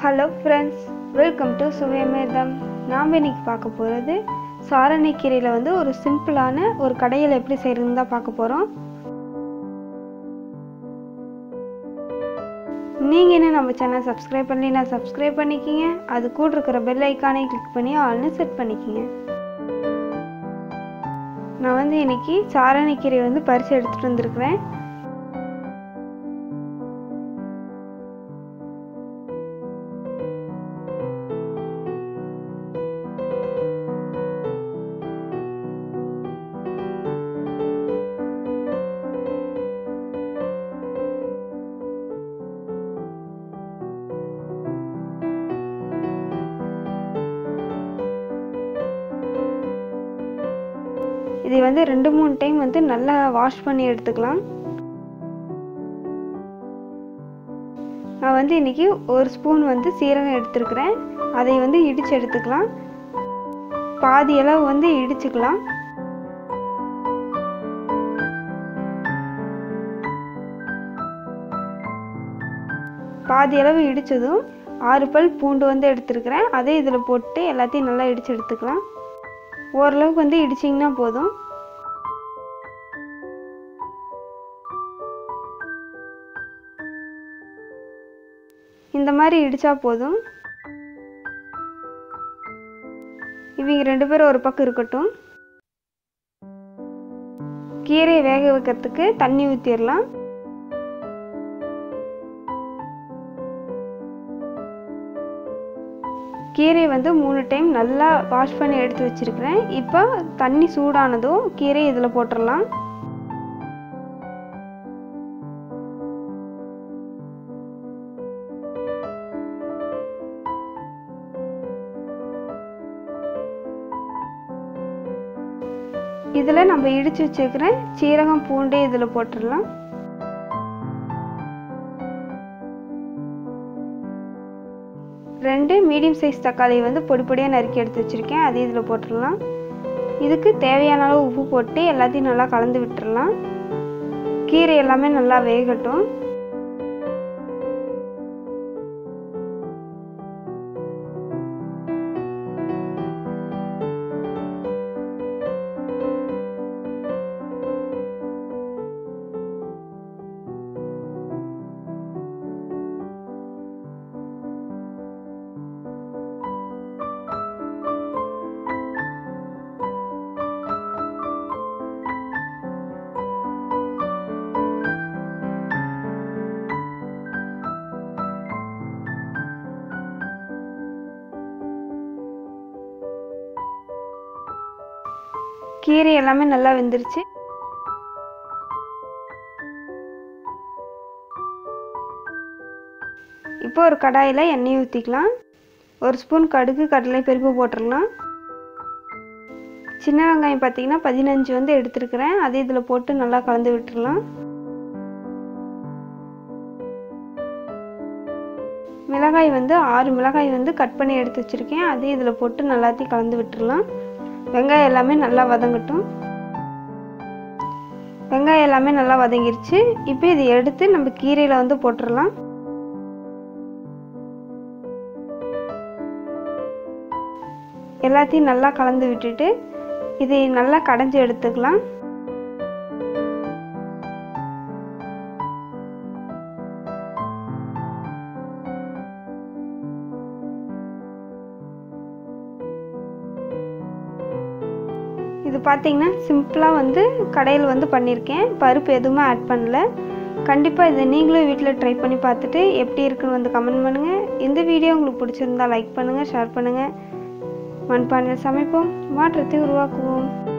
hello friends welcome to சுவையமேதம் நாம் இன்னைக்கு பார்க்க போகிறது சாரணைக்கீரையில் வந்து ஒரு சிம்பிளான ஒரு கடையில் எப்படி செய்கிறதுன்னு தான் பார்க்க போகிறோம் நீங்கள் என்ன நம்ம சேனல் சப்ஸ்கிரைப் பண்ணலைன்னா சப்ஸ்கிரைப் பண்ணிக்கிங்க அது கூட இருக்கிற பெல் ஐக்கானை கிளிக் பண்ணி ஆல்னு செட் பண்ணிக்கிங்க நான் வந்து இன்னைக்கு சாரணைக்கீரை வந்து பறித்து எடுத்துகிட்டு வந்திருக்கிறேன் இதை வந்து ரெண்டு மூணு டைம் வந்து நல்லா வாஷ் பண்ணி எடுத்துக்கலாம் நான் வந்து இன்னைக்கு ஒரு ஸ்பூன் வந்து சீரகம் எடுத்துருக்கிறேன் அதை வந்து இடித்து எடுத்துக்கலாம் பாதி அளவு வந்து இடிச்சுக்கலாம் பாதி அளவு இடித்ததும் ஆறு பல் பூண்டு வந்து எடுத்துருக்கிறேன் அதே இதில் போட்டு எல்லாத்தையும் நல்லா இடித்து எடுத்துக்கலாம் ஓரளவுக்கு வந்து இடிச்சிங்கன்னா போதும் இந்த மாதிரி இடித்தா போதும் இவங்க ரெண்டு பேரும் ஒரு பக்கம் இருக்கட்டும் கீரையை வேக வைக்கிறதுக்கு தண்ணி ஊற்றிடலாம் கீரை வந்து மூணு டைம் நல்லா வாஷ் பண்ணி எடுத்து வச்சுருக்கிறேன் இப்போ தண்ணி சூடானதும் கீரை இதில் போட்டுடலாம் இதில் நம்ம இடித்து வச்சுருக்கிற சீரகம் பூண்டே இதில் போட்டுடலாம் ரெண்டு மீடியம் சைஸ் தக்காளி வந்து பொடி பொடியாக நறுக்கி எடுத்து வச்சுருக்கேன் அது இதில் போட்டுடலாம் இதுக்கு தேவையான அளவு உப்பு போட்டு எல்லாத்தையும் நல்லா கலந்து விட்டுடலாம் கீரை எல்லாமே நல்லா வேகட்டும் கீரை எல்லாமே நல்லா வெந்துருச்சு இப்போ ஒரு கடாயில் எண்ணெய் ஊற்றிக்கலாம் ஒரு ஸ்பூன் கடுகு கடலை பருப்பு போட்டுடலாம் சின்ன வெங்காயம் பார்த்தீங்கன்னா பதினஞ்சு வந்து எடுத்துருக்கிறேன் அதை இதில் போட்டு நல்லா கலந்து விட்டுடலாம் மிளகாய் வந்து ஆறு மிளகாய் வந்து கட் பண்ணி எடுத்து வச்சுருக்கேன் அதே இதில் போட்டு நல்லாத்தையும் கலந்து விட்டுடலாம் வெங்காயம் எல்லாமே நல்லா வதங்கட்டும் வெங்காயம் எல்லாமே நல்லா வதங்கிருச்சு இப்போ இதை எடுத்து நம்ம கீரையில் வந்து போட்டுடலாம் எல்லாத்தையும் நல்லா கலந்து விட்டுட்டு இதை நல்லா கடைஞ்சி எடுத்துக்கலாம் இது பார்த்தீங்கன்னா சிம்பிளாக வந்து கடையில் வந்து பண்ணியிருக்கேன் பருப்பு எதுவுமே ஆட் பண்ணல கண்டிப்பாக இதை நீங்களும் வீட்டில் ட்ரை பண்ணி பார்த்துட்டு எப்படி இருக்குன்னு வந்து கமெண்ட் பண்ணுங்கள் இந்த வீடியோ உங்களுக்கு பிடிச்சிருந்தா லைக் பண்ணுங்கள் ஷேர் பண்ணுங்கள் மண்பானையில் சமைப்போம் மாற்றத்தை உருவாக்குவோம்